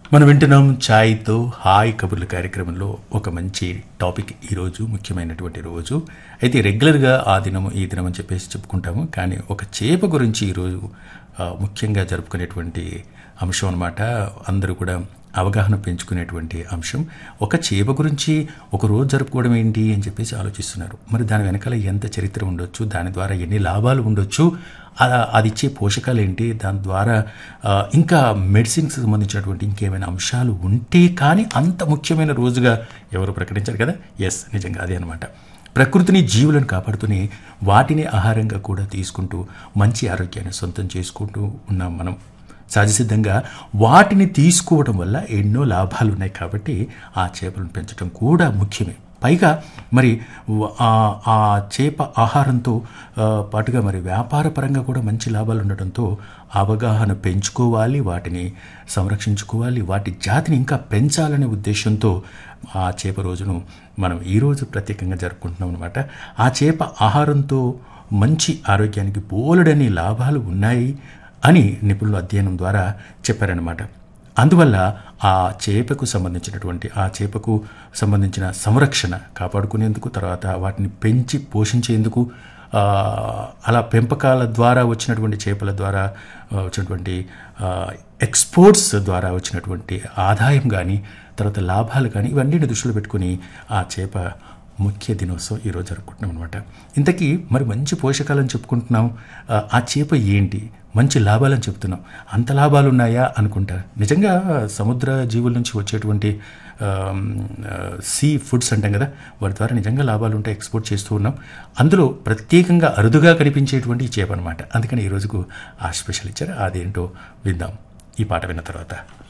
మనం వింటున్నాం ఛాయ్తో హాయ్ కబుర్ల కార్యక్రమంలో ఒక మంచి టాపిక్ ఈరోజు ముఖ్యమైనటువంటి రోజు అయితే రెగ్యులర్గా ఆ దినం ఈ దినం అని చెప్పేసి చెప్పుకుంటాము కానీ ఒక చేప గురించి ఈరోజు ఆ, ముఖ్యంగా జరుపుకునేటువంటి అంశం అన్నమాట అందరూ కూడా అవగాహన పెంచుకునేటువంటి అంశం ఒక చేప గురించి ఒక రోజు జరుపుకోవడం ఏంటి అని చెప్పేసి ఆలోచిస్తున్నారు మరి దాని వెనకాల ఎంత చరిత్ర ఉండొచ్చు దాని ద్వారా ఎన్ని లాభాలు ఉండొచ్చు ఆ- అది ఇచ్చే పోషకాలు ఏంటి దాని ద్వారా ఆ, ఇంకా మెడిసిన్కి సంబంధించినటువంటి ఇంకేమైనా అంశాలు ఉంటే కానీ అంత ముఖ్యమైన రోజుగా ఎవరు ప్రకటించారు కదా ఎస్ నిజంగా అదే అనమాట ప్రకృతిని జీవులను కాపాడుతూనే వాటిని ఆహారంగా కూడా తీసుకుంటూ మంచి ఆరోగ్యాన్ని సొంతం చేసుకుంటూ ఉన్నాం మనం సహజసిద్ధంగా వాటిని తీసుకోవడం వల్ల ఎన్నో లాభాలు ఉన్నాయి కాబట్టి ఆ చేపలను పెంచడం కూడా ముఖ్యమే పైగా మరి వ- ఆ- ఆ చేప ఆహారంతో ఆ, పాటుగా మరి వ్యాపార పరంగా కూడా మంచి లాభాలు ఉండటంతో అవగాహన పెంచుకోవాలి వాటిని సంరక్షించుకోవాలి వాటి జాతిని ఇంకా పెంచాలనే ఉద్దేశంతో ఆ చేప రోజును మనం ఈరోజు ప్రత్యేకంగా జరుపుకుంటున్నాం అనమాట ఆ చేప ఆహారంతో మంచి ఆరోగ్యానికి బోలెడని లాభాలు ఉన్నాయి అని నిపుణుల అధ్యయనం ద్వారా చెప్పారనమాట అందువల్ల ఆ చేపకు సంబంధించినటువంటి ఆ చేపకు సంబంధించిన సంరక్షణ కాపాడుకునేందుకు తర్వాత వాటిని పెంచి పోషించేందుకు ఆ, అలా పెంపకాల ద్వారా వచ్చినటువంటి చేపల ద్వారా ఆ, వచ్చినటువంటి ఆ, ఎక్స్పోర్ట్స్ ద్వారా వచ్చినటువంటి ఆదాయం కానీ తర్వాత లాభాలు కానీ ఇవన్నీ దృష్టిలో పెట్టుకుని ఆ చేప ముఖ్య దినోత్సవం ఈరోజు జరుపుకుంటున్నాం అనమాట ఇంతకీ మరి మంచి పోషకాలని చెప్పుకుంటున్నాం ఆ, ఆ చేప ఏంటి మంచి లాభాలని చెప్తున్నాం అంత లాభాలు ఉన్నాయా అనుకుంటా నిజంగా సముద్ర జీవుల నుంచి వచ్చేటువంటి సీ ఫుడ్స్ అంటాం కదా వాటి ద్వారా నిజంగా లాభాలు ఉంటాయి ఎక్స్పోర్ట్ చేస్తూ ఉన్నాం అందులో ప్రత్యేకంగా అరుదుగా కనిపించేటువంటి ఈ చేప అనమాట అందుకని ఈ రోజుకు ఆ స్పెషల్ ఇచ్చారు అదేంటో విందాం ఈ పాట విన్న తర్వాత